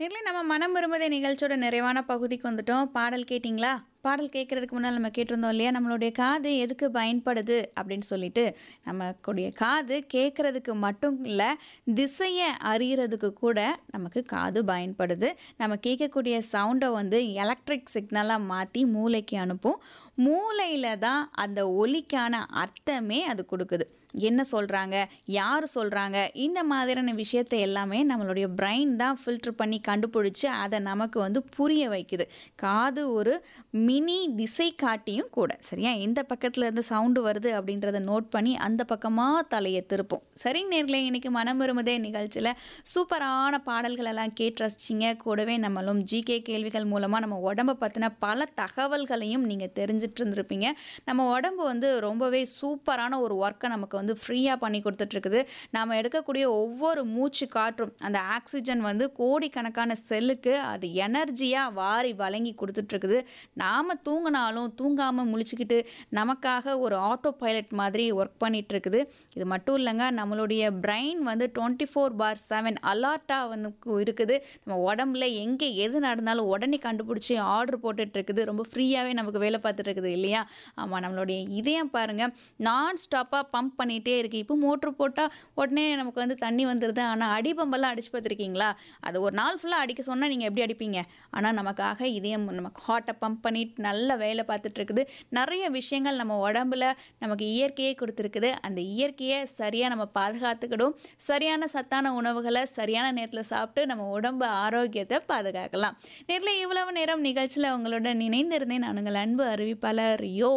நேர்ல நம்ம மனம் விரும்புதே நிகழ்ச்சியோட நிறைவான பகுதிக்கு வந்துட்டோம் பாடல் கேட்டிங்களா பாடல் கேட்கறதுக்கு முன்னால் நம்ம கேட்டிருந்தோம் இல்லையா நம்மளுடைய காது எதுக்கு பயன்படுது அப்படின்னு சொல்லிட்டு நமக்குடைய காது கேட்கறதுக்கு மட்டும் இல்லை திசையை அறியறதுக்கு கூட நமக்கு காது பயன்படுது நம்ம கேட்கக்கூடிய சவுண்டை வந்து எலக்ட்ரிக் சிக்னலாக மாற்றி மூளைக்கு அனுப்பும் மூளையில் தான் அந்த ஒலிக்கான அர்த்தமே அது கொடுக்குது என்ன சொல்கிறாங்க யார் சொல்கிறாங்க இந்த மாதிரியான விஷயத்தை எல்லாமே நம்மளுடைய பிரெயின் தான் ஃபில்டர் பண்ணி கண்டுபிடிச்சி அதை நமக்கு வந்து புரிய வைக்குது காது ஒரு மினி திசை காட்டியும் கூட சரியா எந்த பக்கத்தில் இருந்து சவுண்டு வருது அப்படின்றத நோட் பண்ணி அந்த பக்கமாக தலையை திருப்போம் சரி நேர்களே இன்னைக்கு மனம் விரும்புதே நிகழ்ச்சியில் சூப்பரான பாடல்கள் எல்லாம் கேட்டு ரசிச்சிங்க கூடவே நம்மளும் ஜிகே கேள்விகள் மூலமாக நம்ம உடம்பை பற்றின பல தகவல்களையும் நீங்கள் தெரிஞ்சிட்டு இருந்திருப்பீங்க நம்ம உடம்பு வந்து ரொம்பவே சூப்பரான ஒரு ஒர்க்கை நமக்கு வந்து ஃப்ரீயாக பண்ணி கொடுத்துட்ருக்குது நாம் எடுக்கக்கூடிய ஒவ்வொரு மூச்சு காற்றும் அந்த ஆக்சிஜன் வந்து கோடிக்கணக்கான செல்லுக்கு அது எனர்ஜியாக வாரி வழங்கி கொடுத்துட்ருக்குது நாம் தூங்கினாலும் தூங்காமல் முழிச்சுக்கிட்டு நமக்காக ஒரு ஆட்டோ பைலட் மாதிரி ஒர்க் பண்ணிட்டு இருக்குது இது மட்டும் இல்லைங்க நம்மளுடைய பிரெயின் வந்து டுவெண்ட்டி ஃபோர் பார் செவன் அலார்ட்டாக வந்து இருக்குது நம்ம உடம்புல எங்கே எது நடந்தாலும் உடனே கண்டுபிடிச்சி ஆர்டர் போட்டுட்டு இருக்குது ரொம்ப ஃப்ரீயாகவே நமக்கு வேலை பார்த்துட்டு இருக்குது இல்லையா ஆமாம் நம்மளுடைய இதயம் பாருங்கள் நான் ஸ்டாப்பாக பம்ப் பண்ணிகிட்டே இருக்குது இப்போ மோட்ரு போட்டால் உடனே நமக்கு வந்து தண்ணி வந்துடுது ஆனால் அடிபம்பெல்லாம் அடிச்சு பார்த்துருக்கீங்களா அது ஒரு நாள் ஃபுல்லாக அடிக்க சொன்னால் நீங்கள் எப்படி அடிப்பீங்க ஆனால் நமக்காக இதயம் நமக்கு ஹார்ட்டை பம்ப் பண்ணிட்டு நல்ல வேலை பார்த்துட்டு இருக்குது நிறைய விஷயங்கள் நம்ம உடம்புல நமக்கு இயற்கையே கொடுத்துருக்குது அந்த இயற்கையை சரியாக நம்ம பாதுகாத்துக்கிடும் சரியான சத்தான உணவுகளை சரியான நேரத்தில் சாப்பிட்டு நம்ம உடம்பு ஆரோக்கியத்தை பாதுகாக்கலாம் நேரில் இவ்வளவு நேரம் நிகழ்ச்சியில் உங்களுடன் இணைந்திருந்தேன் நான் உங்கள் அன்பு அறிவிப்பாளர் யோ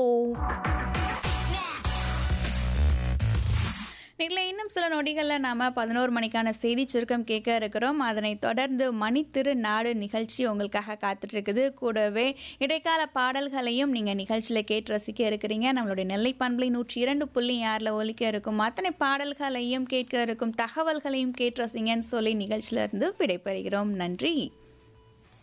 நேரில் இன்னும் சில நொடிகளில் நாம் பதினோரு மணிக்கான செய்தி சுருக்கம் கேட்க இருக்கிறோம் அதனைத் தொடர்ந்து மணித்திரு நாடு நிகழ்ச்சி உங்களுக்காக காத்துட்ருக்குது கூடவே இடைக்கால பாடல்களையும் நீங்கள் நிகழ்ச்சியில் கேட்டு ரசிக்க இருக்கிறீங்க நம்மளுடைய நெல்லை பண்பலை நூற்றி இரண்டு புள்ளி ஆறில் ஒலிக்க இருக்கும் அத்தனை பாடல்களையும் கேட்க இருக்கும் தகவல்களையும் கேட்டு ரசிங்கன்னு சொல்லி நிகழ்ச்சியிலிருந்து விடைபெறுகிறோம் நன்றி